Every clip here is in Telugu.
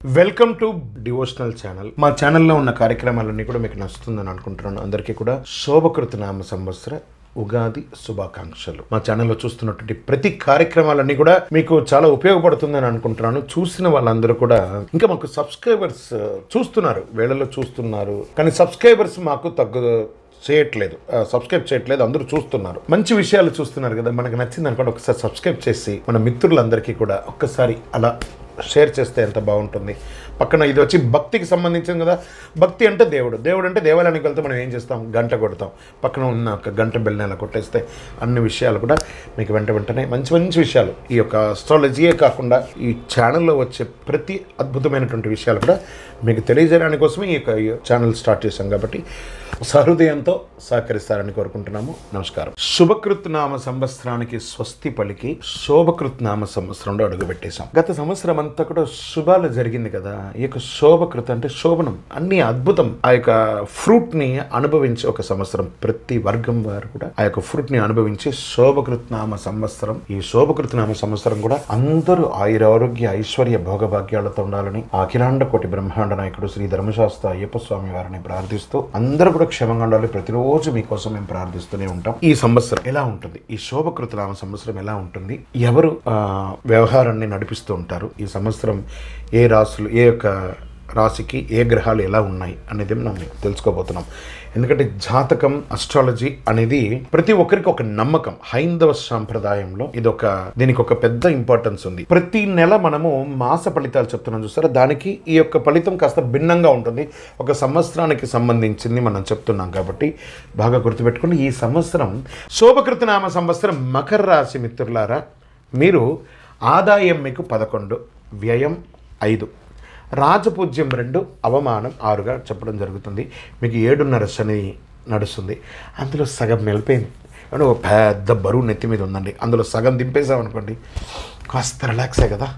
వెల్కమ్ టు డివోషనల్ ఛానల్ మా ఛానల్లో ఉన్న కార్యక్రమాలన్నీ కూడా మీకు నచ్చుతుందని అనుకుంటున్నాను అందరికీ కూడా శోభకృత నామ సంవత్సర ఉగాది శుభాకాంక్షలు మా ఛానల్లో చూస్తున్నటువంటి ప్రతి కార్యక్రమాలన్నీ కూడా మీకు చాలా ఉపయోగపడుతుందని అనుకుంటున్నాను చూసిన వాళ్ళందరూ కూడా ఇంకా మాకు సబ్స్క్రైబర్స్ చూస్తున్నారు వేళల్లో చూస్తున్నారు కానీ సబ్స్క్రైబర్స్ మాకు తగ్గు చేయట్లేదు ఆ, సబ్స్క్రైబ్ చేయట్లేదు అందరూ చూస్తున్నారు మంచి విషయాలు చూస్తున్నారు కదా మనకు నచ్చింది అనుకోండి ఒకసారి సబ్స్క్రైబ్ చేసి మన మిత్రులందరికీ కూడా ఒక్కసారి అలా షేర్ చేస్తే ఎంత బాగుంటుంది పక్కన ఇది వచ్చి భక్తికి సంబంధించింది కదా భక్తి అంటే దేవుడు దేవుడు అంటే దేవాలయానికి వెళ్తే మనం ఏం చేస్తాం గంట కొడతాం పక్కన ఉన్న ఒక గంట బెల్లని అలా కొట్టేస్తే అన్ని విషయాలు కూడా మీకు వెంట వెంటనే మంచి మంచి విషయాలు ఈ యొక్క అస్ట్రాలజీయే కాకుండా ఈ ఛానల్లో వచ్చే ప్రతి అద్భుతమైనటువంటి విషయాలు కూడా మీకు తెలియజేయడానికి కోసమే ఈ యొక్క ఛానల్ స్టార్ట్ చేశాం కాబట్టి సహృదయంతో సహకరిస్తారని కోరుకుంటున్నాము నమస్కారం శుభకృత్ నామ సంవత్సరానికి స్వస్తి పలికి శోభకృత్ నామ సంవత్సరంలో అడుగుపెట్టేశాం గత సంవత్సరం అంతా కూడా శుభాలు జరిగింది కదా ఈ యొక్క శోభకృత్ అంటే శోభనం అన్ని అద్భుతం ఆ యొక్క ఫ్రూట్ ని అనుభవించి ఒక సంవత్సరం ప్రతి వర్గం వారు కూడా ఆ యొక్క ఫ్రూట్ ని అనుభవించి శోభకృత్ నామ సంవత్సరం ఈ శోభకృత్ నామ సంవత్సరం కూడా అందరూ ఆయురారోగ్య ఐశ్వర్య భోగభాగ్యాలతో ఉండాలని ఆ అఖిలాండ కోటి బ్రహ్మాండ నాయకుడు శ్రీ ధర్మశాస్త్ర అయ్యప్ప స్వామి వారిని ప్రార్థిస్తూ అందరూ కూడా క్షేమంగా ఉండాలి ప్రతిరోజు మీకోసం మేము ప్రార్థిస్తూనే ఉంటాం ఈ సంవత్సరం ఎలా ఉంటుంది ఈ శోభకృత నామ సంవత్సరం ఎలా ఉంటుంది ఎవరు ఆ, వ్యవహారాన్ని నడిపిస్తూ ఉంటారు ఈ సంవత్సరం ఏ రాసులు ఏ యొక్క రాశికి ఏ గ్రహాలు ఎలా ఉన్నాయి అనేది మనం తెలుసుకోబోతున్నాం ఎందుకంటే జాతకం అస్ట్రాలజీ అనేది ప్రతి ఒక్కరికి ఒక నమ్మకం హైందవ సాంప్రదాయంలో ఇది ఒక దీనికి ఒక పెద్ద ఇంపార్టెన్స్ ఉంది ప్రతి నెల మనము మాస ఫలితాలు చెప్తున్నాం చూస్తారా దానికి ఈ యొక్క ఫలితం కాస్త భిన్నంగా ఉంటుంది ఒక సంవత్సరానికి సంబంధించింది మనం చెప్తున్నాం కాబట్టి బాగా గుర్తుపెట్టుకుని ఈ సంవత్సరం శోభకృత నామ సంవత్సరం మకర రాశి మిత్రులారా మీరు ఆదాయం మీకు పదకొండు వ్యయం ఐదు రాజపూజ్యం రెండు అవమానం ఆరుగా చెప్పడం జరుగుతుంది మీకు ఏడున్నర శని నడుస్తుంది అందులో సగం నిలిపోయింది అంటే ఒక పెద్ద బరువు నెత్తి మీద ఉందండి అందులో సగం దింపేసామనుకోండి కాస్త రిలాక్సే కదా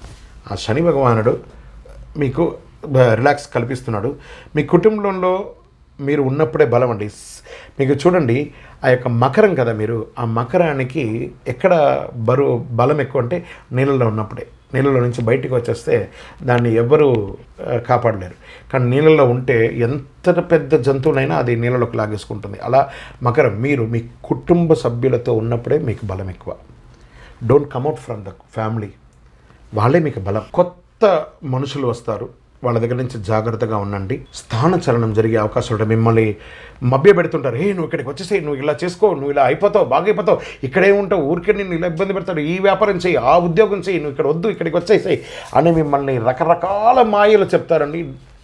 ఆ శని భగవానుడు మీకు బ- రిలాక్స్ కల్పిస్తున్నాడు మీ కుటుంబంలో మీరు ఉన్నప్పుడే బలం అండి స్- మీకు చూడండి ఆ యొక్క మకరం కదా మీరు ఆ మకరానికి ఎక్కడ బరువు బలం ఎక్కువ అంటే నీళ్ళలో ఉన్నప్పుడే నీళ్ళలో నుంచి బయటికి వచ్చేస్తే దాన్ని ఎవ్వరూ ఆ, కాపాడలేరు కానీ నీళ్ళలో ఉంటే ఎంత పెద్ద జంతువునైనా అది నీళ్ళలోకి లాగేసుకుంటుంది అలా మకరం మీరు మీ కుటుంబ సభ్యులతో ఉన్నప్పుడే మీకు బలం ఎక్కువ don't come out from the family వాళ్ళే మీకు బలం కొత్త మనుషులు వస్తారు వాళ్ళ దగ్గర నుంచి జాగ్రత్తగా ఉండండి స్థాన చలనం జరిగే అవకాశం ఉంటుంది మిమ్మల్ని మభ్య పెడుతుంటారు ఏ నువ్వు ఇక్కడికి వచ్చేసి నువ్వు ఇలా చేసుకో నువ్వు ఇలా అయిపోతావు బాగా అయిపోతావు ఇక్కడే ఉంటావు ఊరికే నిన్ను ఇలా ఇబ్బంది పెడతాడు ఈ వ్యాపారం చేయి ఆ ఉద్యోగం చేయి నువ్వు ఇక్కడ వద్దు ఇక్కడికి వచ్చేసాయి అని మిమ్మల్ని రకరకాల మాయలు చెప్తారండి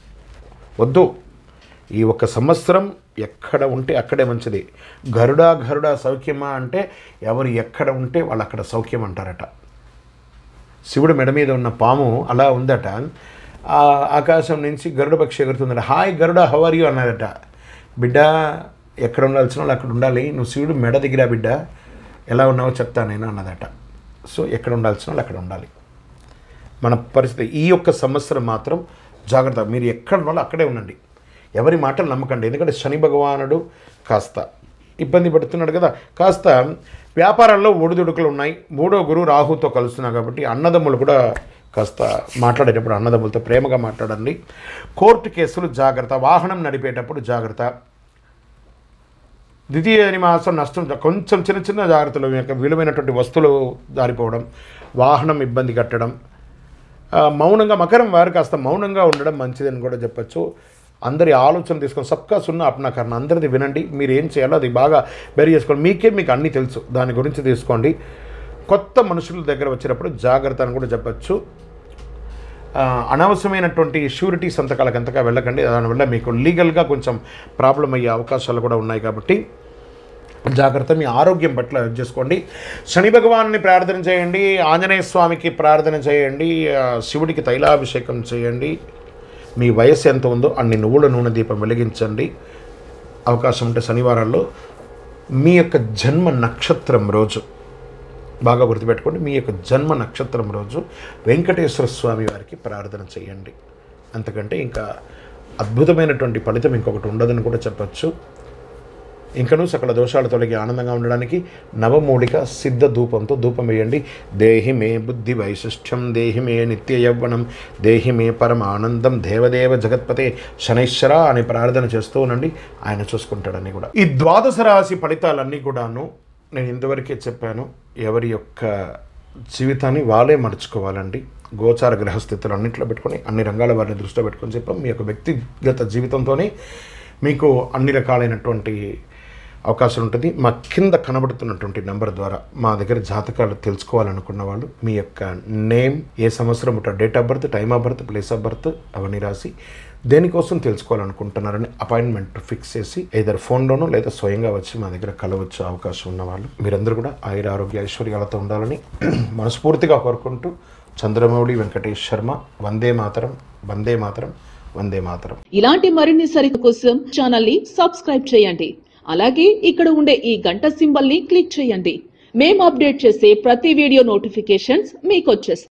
వద్దు ఈ ఒక్క సంవత్సరం ఎక్కడ ఉంటే అక్కడే మంచిది గరుడా గరుడా సౌఖ్యమా అంటే ఎవరు ఎక్కడ ఉంటే వాళ్ళు అక్కడ సౌఖ్యం అంటారట శివుడు మెడ మీద ఉన్న పాము అలా ఉందట ఆ ఆకాశం నుంచి గరుడ పక్షి ఎగురుతుందట హాయ్ గరుడ హవర్ యూ అన్నారట బిడ్డ ఎక్కడ ఉండాల్సిన వాళ్ళు అక్కడ ఉండాలి నువ్వు శివుడు మెడ దిగిరా బిడ్డ ఎలా ఉన్నావో చెప్తా నేను అన్నదట సో ఎక్కడ ఉండాల్సిన వాళ్ళు అక్కడ ఉండాలి మన పరిస్థితి ఈ యొక్క సంవత్సరం మాత్రం జాగ్రత్త మీరు ఎక్కడ ఉన్నాలో అక్కడే ఉండండి ఎవరి మాటలు నమ్మకండి ఎందుకంటే శని భగవానుడు కాస్త ఇబ్బంది పెడుతున్నాడు కదా కాస్త వ్యాపారాల్లో ఒడిదుడుకులు ఉన్నాయి మూడో గురువు రాహుతో కలుస్తున్నా కాబట్టి అన్నదమ్ములు కూడా కాస్త మాట్లాడేటప్పుడు అన్నదమ్ములతో ప్రేమగా మాట్లాడండి కోర్టు కేసులు జాగ్రత్త వాహనం నడిపేటప్పుడు జాగ్రత్త ద్వితీయ మాసం నష్టం కొంచెం చిన్న చిన్న జాగ్రత్తలు మీ యొక్క విలువైనటువంటి వస్తువులు జారిపోవడం వాహనం ఇబ్బంది కట్టడం ఆ, మౌనంగా మకరం వారు కాస్త మౌనంగా ఉండడం మంచిదని కూడా చెప్పచ్చు అందరి ఆలోచన తీసుకొని సబ్కా సున్నా అప్నా కర్ణ అందరిది వినండి మీరు ఏం చేయాలో అది బాగా బెరీ చేసుకోండి మీకే మీకు అన్నీ తెలుసు దాని గురించి తీసుకోండి కొత్త మనుషుల దగ్గర వచ్చినప్పుడు జాగ్రత్త అని కూడా చెప్పచ్చు ఆ, అనవసరమైనటువంటి షూరిటీ సంతకాలకు ఎంతగా వెళ్ళకండి దానివల్ల మీకు లీగల్గా కొంచెం ప్రాబ్లం అయ్యే అవకాశాలు కూడా ఉన్నాయి కాబట్టి జాగ్రత్త మీ ఆరోగ్యం పట్ల ఇది చేసుకోండి శని భగవాన్ని ప్రార్థన చేయండి ఆంజనేయ స్వామికి ప్రార్థన చేయండి ఆ, శివుడికి తైలాభిషేకం చేయండి మీ వయస్సు ఎంత ఉందో అన్ని నువ్వుల నూనె దీపం వెలిగించండి అవకాశం ఉంటే శనివారాల్లో మీ యొక్క జన్మ నక్షత్రం రోజు బాగా గుర్తుపెట్టుకోండి మీ యొక్క జన్మ నక్షత్రం రోజు వెంకటేశ్వర స్వామి వారికి ప్రార్థన చేయండి అంతకంటే ఇంకా అద్భుతమైనటువంటి ఫలితం ఇంకొకటి ఉండదని కూడా చెప్పచ్చు ఇంకనూ సకల దోషాలు తొలగి ఆనందంగా ఉండడానికి నవమూలిక సిద్ధ ధూపంతో ధూపం వేయండి దేహి మే బుద్ధి వైశిష్ట్యం దేహి మే నిత్య యవ్వనం దేహి మే పరమ ఆనందం దేవదేవ జగత్పతే శనైశ్వర అని ప్రార్థన చేస్తూ ఉండండి ఆయన చూసుకుంటాడని కూడా ఈ ద్వాదశ రాశి ఫలితాలన్నీ కూడాను నేను ఇంతవరకే చెప్పాను ఎవరి యొక్క జీవితాన్ని వాళ్ళే మలుచుకోవాలండి గోచార గ్రహస్థితులు అన్నింటిలో పెట్టుకొని అన్ని రంగాల వారిని దృష్టిలో పెట్టుకొని చెప్పాం మీ యొక్క వ్యక్తిగత జీవితంతోనే మీకు అన్ని రకాలైనటువంటి అవకాశం ఉంటుంది మా కింద కనబడుతున్నటువంటి నెంబర్ ద్వారా మా దగ్గర జాతకాలు తెలుసుకోవాలనుకున్న వాళ్ళు మీ యొక్క నేమ్ ఏ సంవత్సరం ఉంటా date of birth time of birth place of birth అవన్నీ రాసి దేనికోసం తెలుసుకోవాలనుకుంటున్నారని అపాయింట్మెంట్ ఫిక్స్ చేసి ఏదర్ ఫోన్లోనో లేదా స్వయంగా వచ్చి మా దగ్గర కలవచ్చు అవకాశం ఉన్నవాళ్ళు మీరందరూ కూడా ఆయుర ఆరోగ్య ఐశ్వర్యాలతో ఉండాలని మనస్ఫూర్తిగా కోరుకుంటూ చంద్రమౌళి వెంకటేష్ శర్మ వందే మాతరం వందే మాతరం వందే మాతరం ఇలాంటి మరిన్ని సరికు కోసం ఛానల్ ని సబ్స్క్రైబ్ చేయండి అలాగే ఇక్కడ ఉండే ఈ గంట సింబల్ ని క్లిక్ చేయండి మేము అప్డేట్ చేసే ప్రతి వీడియో నోటిఫికేషన్స్ మీకు వచ్చేస్తాయి